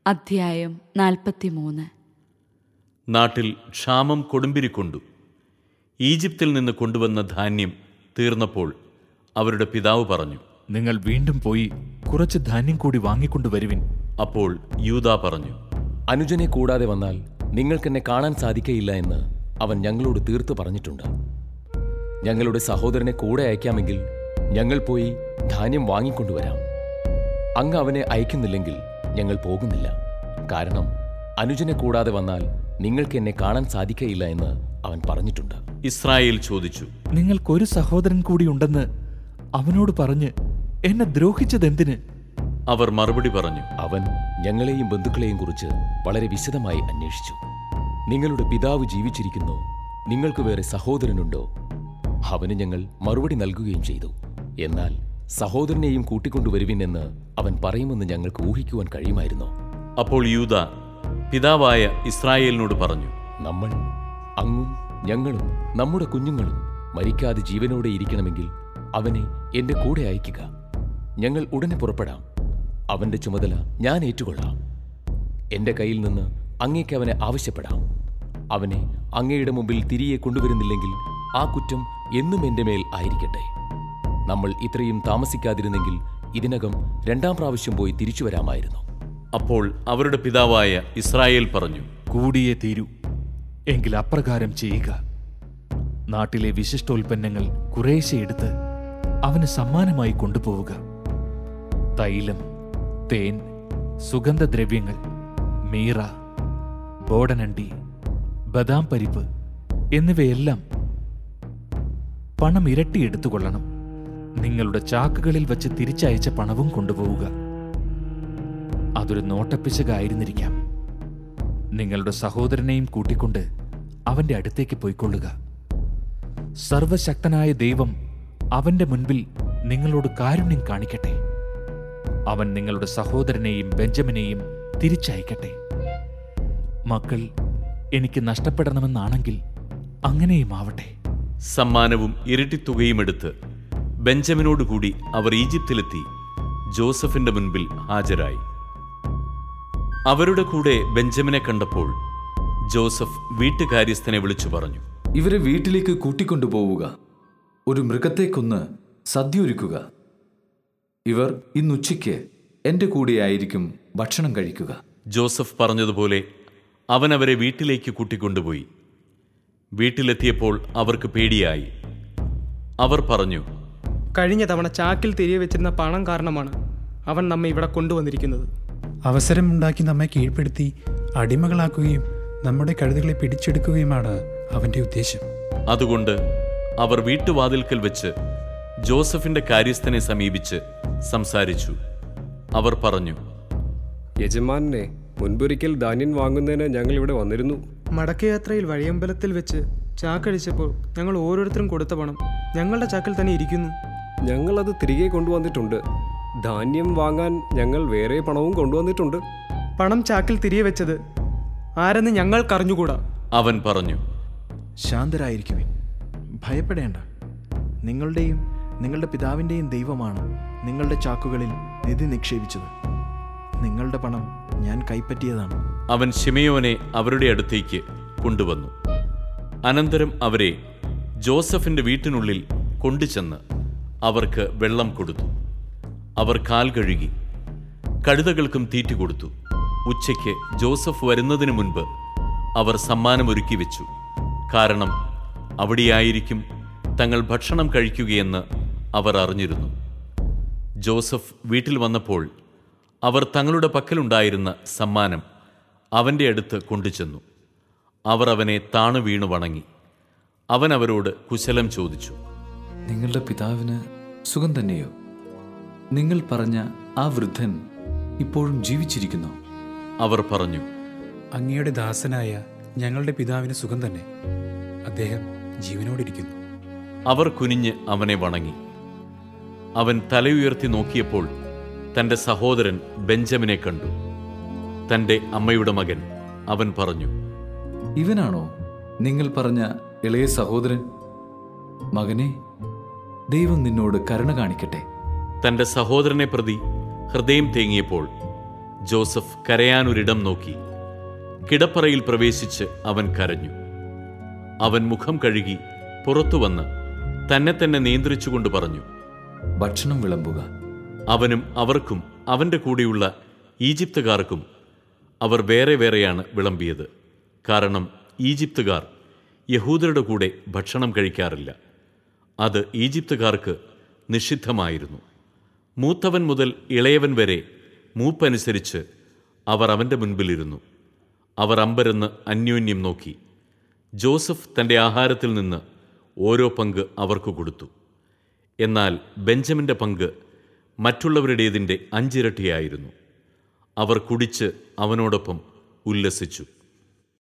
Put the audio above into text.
അധ്യായം നാൽപ്പത്തിമൂന്ന് നാട്ടിൽ ക്ഷാമം കൊടുമ്പിരിക്കൊണ്ടു ഈജിപ്തിൽ നിന്ന് കൊണ്ടുവന്ന ധാന്യം തീർന്നപ്പോൾ അവരുടെ പിതാവ് പറഞ്ഞു നിങ്ങൾ വീണ്ടും പോയി കുറച്ച് ധാന്യം കൂടി വാങ്ങിക്കൊണ്ടുവരുവിൻ അപ്പോൾ യൂദ പറഞ്ഞു അനുജനെ കൂടാതെ വന്നാൽ നിങ്ങൾക്കെന്നെ കാണാൻ സാധിക്കയില്ല എന്ന് അവൻ ഞങ്ങളോട് തീർത്തു പറഞ്ഞിട്ടുണ്ട് ഞങ്ങളുടെ സഹോദരനെ കൂടെ അയക്കാമെങ്കിൽ ഞങ്ങൾ പോയി ധാന്യം വാങ്ങിക്കൊണ്ടുവരാം അങ്ങ് അവനെ അയക്കുന്നില്ലെങ്കിൽ ഞങ്ങൾ പോകുന്നില്ല കാരണം അനുജനെ കൂടാതെ വന്നാൽ നിങ്ങൾക്ക് എന്നെ കാണാൻ സാധിക്കയില്ല എന്ന് അവൻ പറഞ്ഞിട്ടുണ്ട് ഇസ്രായേൽ ചോദിച്ചു നിങ്ങൾക്കൊരു സഹോദരൻ കൂടി ഉണ്ടെന്ന് അവനോട് പറഞ്ഞ് എന്നെ ദ്രോഹിച്ചതെന്തിന് അവർ മറുപടി പറഞ്ഞു അവൻ ഞങ്ങളെയും ബന്ധുക്കളെയും കുറിച്ച് വളരെ വിശദമായി അന്വേഷിച്ചു നിങ്ങളുടെ പിതാവ് ജീവിച്ചിരിക്കുന്നു നിങ്ങൾക്ക് വേറെ സഹോദരനുണ്ടോ അവന് ഞങ്ങൾ മറുപടി നൽകുകയും ചെയ്തു എന്നാൽ സഹോദരനെയും കൂട്ടിക്കൊണ്ടുവരുവിൻ എന്ന് അവൻ പറയുമെന്ന് ഞങ്ങൾക്ക് ഊഹിക്കുവാൻ കഴിയുമായിരുന്നോ അപ്പോൾ യൂദ പിതാവായ ഇസ്രായേലിനോട് പറഞ്ഞു നമ്മൾ അങ്ങും ഞങ്ങളും നമ്മുടെ കുഞ്ഞുങ്ങളും മരിക്കാതെ ജീവനോടെ ഇരിക്കണമെങ്കിൽ അവനെ എന്റെ കൂടെ അയക്കുക ഞങ്ങൾ ഉടനെ പുറപ്പെടാം അവന്റെ ചുമതല ഞാൻ ഏറ്റുകൊള്ളാം എന്റെ കയ്യിൽ നിന്ന് അങ്ങേക്ക് അവനെ ആവശ്യപ്പെടാം അവനെ അങ്ങയുടെ മുമ്പിൽ തിരികെ കൊണ്ടുവരുന്നില്ലെങ്കിൽ ആ കുറ്റം എന്നും എന്റെ മേൽ ആയിരിക്കട്ടെ നമ്മൾ ഇത്രയും താമസിക്കാതിരുന്നെങ്കിൽ ഇതിനകം രണ്ടാം പ്രാവശ്യം പോയി തിരിച്ചു വരാമായിരുന്നു അപ്പോൾ അവരുടെ പിതാവായ ഇസ്രായേൽ പറഞ്ഞു കൂടിയേ തീരൂ എങ്കിൽ അപ്രകാരം ചെയ്യുക നാട്ടിലെ വിശിഷ്ടോൽപ്പന്നങ്ങൾ കുറേശ്ശെ എടുത്ത് അവന് സമ്മാനമായി കൊണ്ടുപോവുക തൈലം തേൻ സുഗന്ധദ്രവ്യങ്ങൾ മീറ ബോടനണ്ടി ബദാം പരിപ്പ് എന്നിവയെല്ലാം പണം ഇരട്ടി എടുത്തുകൊള്ളണം നിങ്ങളുടെ ചാക്കുകളിൽ വച്ച് തിരിച്ചയച്ച പണവും കൊണ്ടുപോവുക അതൊരു നോട്ടപ്പിശകായിരുന്നിരിക്കാം നിങ്ങളുടെ സഹോദരനെയും കൂട്ടിക്കൊണ്ട് അവന്റെ അടുത്തേക്ക് പോയിക്കൊള്ളുക സർവശക്തനായ ദൈവം അവന്റെ മുൻപിൽ നിങ്ങളോട് കാരുണ്യം കാണിക്കട്ടെ അവൻ നിങ്ങളുടെ സഹോദരനെയും ബെഞ്ചമിനെയും തിരിച്ചയക്കട്ടെ മക്കൾ എനിക്ക് നഷ്ടപ്പെടണമെന്നാണെങ്കിൽ അങ്ങനെയും ആവട്ടെ സമ്മാനവും ഇരട്ടിത്തുകയും എടുത്ത് ബെഞ്ചമിനോടുകൂടി അവർ ഈജിപ്തിലെത്തി ജോസഫിന്റെ മുൻപിൽ ഹാജരായി അവരുടെ കൂടെ ബെഞ്ചമിനെ കണ്ടപ്പോൾ ജോസഫ് വീട്ടുകാര്യസ്ഥനെ വിളിച്ചു പറഞ്ഞു ഇവരെ വീട്ടിലേക്ക് കൂട്ടിക്കൊണ്ടുപോവുക ഒരു മൃഗത്തെ കൊന്ന് സദ്യ ഒരുക്കുക ഇവർ ഇന്നുച്ചയ്ക്ക് എൻ്റെ കൂടെയായിരിക്കും ഭക്ഷണം കഴിക്കുക ജോസഫ് പറഞ്ഞതുപോലെ അവൻ അവരെ വീട്ടിലേക്ക് കൂട്ടിക്കൊണ്ടുപോയി വീട്ടിലെത്തിയപ്പോൾ അവർക്ക് പേടിയായി അവർ പറഞ്ഞു കഴിഞ്ഞ തവണ ചാക്കിൽ തിരികെ വെച്ചിരുന്ന പണം കാരണമാണ് അവൻ നമ്മെ ഇവിടെ കൊണ്ടുവന്നിരിക്കുന്നത് അവസരമുണ്ടാക്കി നമ്മെ കീഴ്പ്പെടുത്തി അടിമകളാക്കുകയും നമ്മുടെ കഴുതുകളെ പിടിച്ചെടുക്കുകയുമാണ് അവന്റെ ഉദ്ദേശം അതുകൊണ്ട് അവർ വീട്ടുവാതിൽക്കൽ വെച്ച് ജോസഫിന്റെ കാര്യസ്ഥനെ സമീപിച്ച് സംസാരിച്ചു അവർ പറഞ്ഞു യജമാനെ മുൻപൊരിക്കൽ ധാന്യം വാങ്ങുന്നതിന് ഞങ്ങൾ ഇവിടെ വന്നിരുന്നു മടക്കയാത്രയിൽ വഴിയമ്പലത്തിൽ വെച്ച് ചാക്കടിച്ചപ്പോൾ ഞങ്ങൾ ഓരോരുത്തരും കൊടുത്ത പണം ഞങ്ങളുടെ ചാക്കിൽ തന്നെ ഇരിക്കുന്നു ഞങ്ങളത് തിരികെ കൊണ്ടുവന്നിട്ടുണ്ട് ധാന്യം വാങ്ങാൻ ഞങ്ങൾ വേറെ പണവും കൊണ്ടുവന്നിട്ടുണ്ട് പണം ചാക്കിൽ തിരികെ വെച്ചത് ആരെന്ന് ഞങ്ങൾക്കറിഞ്ഞുകൂടാ അവൻ പറഞ്ഞു ശാന്തരായിരിക്കുവിൻ ഭയപ്പെടേണ്ട നിങ്ങളുടെയും നിങ്ങളുടെ പിതാവിൻ്റെയും ദൈവമാണ് നിങ്ങളുടെ ചാക്കുകളിൽ നിധി നിക്ഷേപിച്ചത് നിങ്ങളുടെ പണം ഞാൻ കൈപ്പറ്റിയതാണ് അവൻ ശിമയോനെ അവരുടെ അടുത്തേക്ക് കൊണ്ടുവന്നു അനന്തരം അവരെ ജോസഫിന്റെ വീട്ടിനുള്ളിൽ കൊണ്ടുചെന്ന് അവർക്ക് വെള്ളം കൊടുത്തു അവർ കാൽ കഴുകി കഴുതകൾക്കും തീറ്റി കൊടുത്തു ഉച്ചയ്ക്ക് ജോസഫ് വരുന്നതിന് മുൻപ് അവർ സമ്മാനമൊരുക്കി വെച്ചു കാരണം അവിടെയായിരിക്കും തങ്ങൾ ഭക്ഷണം കഴിക്കുകയെന്ന് അവർ അറിഞ്ഞിരുന്നു ജോസഫ് വീട്ടിൽ വന്നപ്പോൾ അവർ തങ്ങളുടെ പക്കലുണ്ടായിരുന്ന സമ്മാനം അവൻ്റെ അടുത്ത് കൊണ്ടുചെന്നു അവർ അവനെ താണു വീണു വണങ്ങി അവൻ അവരോട് കുശലം ചോദിച്ചു നിങ്ങളുടെ പിതാവിന് സുഖം തന്നെയോ നിങ്ങൾ പറഞ്ഞ ആ വൃദ്ധൻ ഇപ്പോഴും ജീവിച്ചിരിക്കുന്നു അവർ പറഞ്ഞു അങ്ങയുടെ ദാസനായ ഞങ്ങളുടെ പിതാവിന് സുഖം തന്നെ അദ്ദേഹം ജീവനോടിരിക്കുന്നു അവർ കുനിഞ്ഞ് അവനെ വണങ്ങി അവൻ തലയുയർത്തി നോക്കിയപ്പോൾ തന്റെ സഹോദരൻ ബെഞ്ചമിനെ കണ്ടു തന്റെ അമ്മയുടെ മകൻ അവൻ പറഞ്ഞു ഇവനാണോ നിങ്ങൾ പറഞ്ഞ ഇളയ സഹോദരൻ മകനെ ദൈവം നിന്നോട് കരുണ കാണിക്കട്ടെ തന്റെ സഹോദരനെ പ്രതി ഹൃദയം തേങ്ങിയപ്പോൾ ജോസഫ് കരയാനൊരിടം നോക്കി കിടപ്പറയിൽ പ്രവേശിച്ച് അവൻ കരഞ്ഞു അവൻ മുഖം കഴുകി പുറത്തു വന്ന് തന്നെ തന്നെ നിയന്ത്രിച്ചുകൊണ്ട് പറഞ്ഞു ഭക്ഷണം വിളമ്പുക അവനും അവർക്കും അവന്റെ കൂടെയുള്ള ഈജിപ്തുകാർക്കും അവർ വേറെ വേറെയാണ് വിളമ്പിയത് കാരണം ഈജിപ്തുകാർ യഹൂദരുടെ കൂടെ ഭക്ഷണം കഴിക്കാറില്ല അത് ഈജിപ്തുകാർക്ക് നിഷിദ്ധമായിരുന്നു മൂത്തവൻ മുതൽ ഇളയവൻ വരെ മൂപ്പനുസരിച്ച് അവർ അവൻ്റെ മുൻപിലിരുന്നു അവർ അമ്പരന്ന് അന്യോന്യം നോക്കി ജോസഫ് തൻ്റെ ആഹാരത്തിൽ നിന്ന് ഓരോ പങ്ക് അവർക്ക് കൊടുത്തു എന്നാൽ ബെഞ്ചമിൻ്റെ പങ്ക് മറ്റുള്ളവരുടേതിൻ്റെ അഞ്ചിരട്ടിയായിരുന്നു അവർ കുടിച്ച് അവനോടൊപ്പം ഉല്ലസിച്ചു